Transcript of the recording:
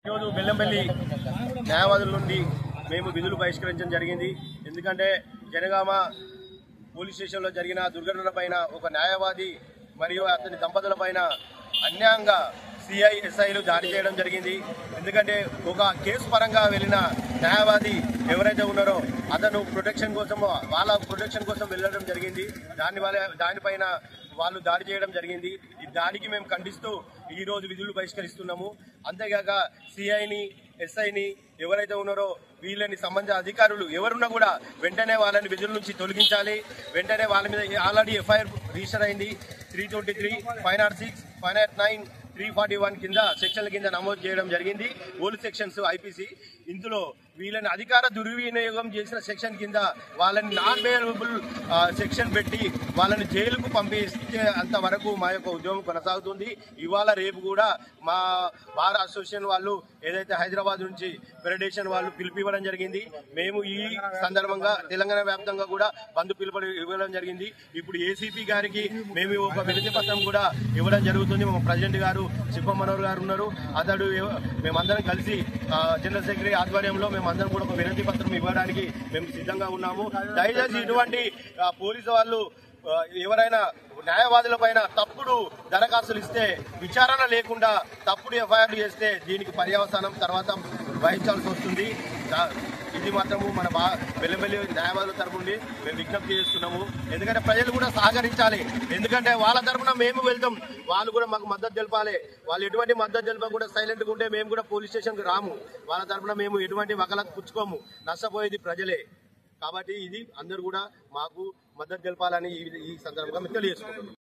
ఈరోజు బెల్లంపల్లి న్యాయవాదుల నుండి మేము విధులు బహిష్కరించడం జరిగింది ఎందుకంటే జనగామ పోలీస్ స్టేషన్లో జరిగిన దుర్ఘటన పైన ఒక న్యాయవాది మరియు అతని దంపతుల పైన అన్యాయంగా సిఐ ఎస్ఐలు దాడి చేయడం జరిగింది ఎందుకంటే ఒక కేసు పరంగా వెళ్ళిన న్యాయవాది ఎవరైతే ఉన్నారో అతను ప్రొటెక్షన్ కోసం వాళ్ళ ప్రొటెక్షన్ కోసం వెళ్ళడం జరిగింది దాని వల్ల దానిపైన వాళ్ళు దాడి చేయడం జరిగింది ఈ దాడికి మేము ఖండిస్తూ ఈ రోజు విధులు బహిష్కరిస్తున్నాము అంతేగాక సిఐని ఎస్ఐని ఎవరైతే ఉన్నారో వీళ్ళని సంబంధించిన అధికారులు ఎవరున్నా కూడా వెంటనే వాళ్ళని విధుల నుంచి తొలగించాలి వెంటనే వాళ్ళ మీద ఆల్రెడీ ఎఫ్ఐఆర్ రిజిస్టర్ అయింది three twenty three five not six five not nine three forty one కింద సెక్షన్ల కింద నమోదు చేయడం జరిగింది ఓల్డ్ సెక్షన్స్ ఐపీసీ ఇందులో వీళ్ళని అధికార దుర్వినియోగం చేసిన సెక్షన్ కింద వాళ్ళని నాన్ వేరబుల్ సెక్షన్ పెట్టి వాళ్ళని జైలుకు పంపిస్తే అంతవరకు మా యొక్క ఉద్యమం కొనసాగుతుంది ఇవాళ రేపు కూడా మా బార్ అసోసియేషన్ వాళ్ళు ఏదైతే హైదరాబాద్ నుంచి ఫెడరేషన్ వాళ్ళు పిలుపు ఇవ్వడం జరిగింది మేము ఈ సందర్భంగా తెలంగాణ వ్యాప్తంగా కూడా బంధు పిలుపు ఇవ్వడం జరిగింది ఇప్పుడు ఏసీపీ గారికి మేము ఒక వినతి పత్రం కూడా ఇవ్వడం జరుగుతుంది మా ప్రెసిడెంట్ గారు చిప్ప మనోహర్ గారు ఉన్నారు అతడు ఎవ- మేమందరం కలిసి ఆ, జనరల్ సెక్రటరీ ఆధ్వర్యంలో మేమందరం కూడా ఒక వినతి పత్రం ఇవ్వడానికి మేము సిద్ధంగా ఉన్నాము దయచేసి ఇటువంటి ఆ, పోలీసు వాళ్ళు ఆ, ఎవరైనా న్యాయవాదుల పైన తప్పుడు దరఖాస్తులు ఇస్తే విచారణ లేకుండా తప్పుడు ఎఫ్ఐఆర్లు చేస్తే దీనికి పర్యవసానం తర్వాత వహించాల్సి వస్తుంది దా- ఇది మాత్రము మన బా వెల్లివెల్లి న్యాయవాదుల తరపు నుండి మేము విజ్ఞప్తి చేస్తున్నాము ఎందుకంటే ప్రజలు కూడా సహకరించాలి ఎందుకంటే వాళ్ళ తరపున మేము వెళ్తాం వాళ్ళు కూడా మాకు మద్దతు తెలపాలి వాళ్ళు ఎటువంటి మద్దతు తెలపకుండా సైలెంట్ గా ఉంటే మేము కూడా పోలీస్ స్టేషన్కి రాము వాళ్ళ తరపున మేము ఎటువంటి వకలకు పుచ్చుకోము నష్టపోయేది ప్రజలే కాబట్టి ఇది అందరూ కూడా మాకు మద్దతు తెలపాలని ఈ ఈ సందర్భంగా మేము తెలియజేసుకుంటున్నాం